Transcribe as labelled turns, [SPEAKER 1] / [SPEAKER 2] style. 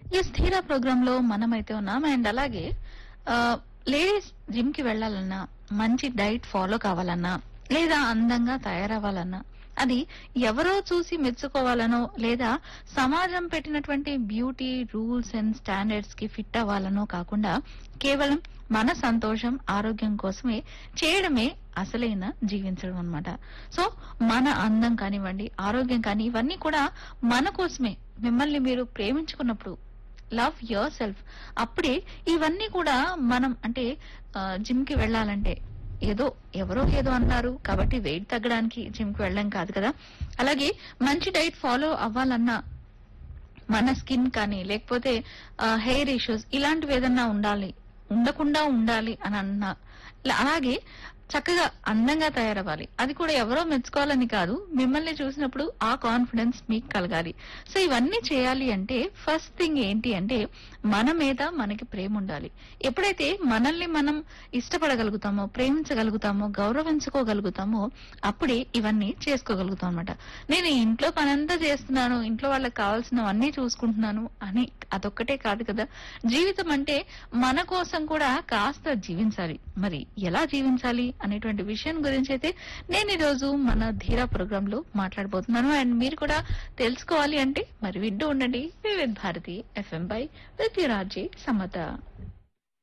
[SPEAKER 1] ఈ స్థిర ప్రోగ్రామ్ లో మనమైతే ఉన్నాం అండ్ అలాగే లేడీస్ జిమ్ కి వెళ్ళాలన్నా మంచి డైట్ ఫాలో కావాలన్నా లేదా అందంగా తయారవ్వాలన్నా అది ఎవరో చూసి మెచ్చుకోవాలనో లేదా సమాజం పెట్టినటువంటి బ్యూటీ రూల్స్ అండ్ స్టాండర్డ్స్ కి ఫిట్ అవ్వాలనో కాకుండా కేవలం మన సంతోషం ఆరోగ్యం కోసమే చేయడమే అసలైన జీవించడం అన్నమాట సో మన అందం కానివ్వండి ఆరోగ్యం కానీ ఇవన్నీ కూడా మన కోసమే మిమ్మల్ని మీరు ప్రేమించుకున్నప్పుడు లవ్ యువర్ సెల్ఫ్ అప్పుడే ఇవన్నీ కూడా మనం అంటే జిమ్ కి వెళ్ళాలంటే ఏదో ఎవరో ఏదో అన్నారు కాబట్టి వెయిట్ తగ్గడానికి జిమ్ కి వెళ్ళడం కాదు కదా అలాగే మంచి డైట్ ఫాలో అవ్వాలన్నా మన స్కిన్ కానీ లేకపోతే హెయిర్ ఇష్యూస్ ఇలాంటివి ఏదన్నా ఉండాలి ఉండకుండా ఉండాలి అని అన్నా ల- అలాగే చక్కగా అందంగా తయారవ్వాలి అది కూడా ఎవరో మెచ్చుకోవాలని కాదు మిమ్మల్ని చూసినప్పుడు ఆ కాన్ఫిడెన్స్ మీకు కలగాలి సో ఇవన్నీ చేయాలి అంటే ఫస్ట్ థింగ్ ఏంటి అంటే మన మీద మనకి ప్రేమ ఉండాలి ఎప్పుడైతే మనల్ని మనం ఇష్టపడగలుగుతామో ప్రేమించగలుగుతామో గౌరవించుకోగలుగుతామో అప్పుడే ఇవన్నీ చేసుకోగలుగుతాం అనమాట నేను ఇంట్లో పనంతా చేస్తున్నాను ఇంట్లో వాళ్ళకి కావాల్సినవన్నీ చూసుకుంటున్నాను అని అదొక్కటే కాదు కదా జీవితం అంటే మన కోసం కూడా కాస్త జీవించాలి మరి ఎలా జీవించాలి అనేటువంటి విషయం గురించి అయితే నేను ఈరోజు మన ధీరా ప్రోగ్రామ్ లో మాట్లాడబోతున్నాను అండ్ మీరు కూడా తెలుసుకోవాలి అంటే మరి వింటూ ఉండండి Vividh Bharati FM bye with Raji Samata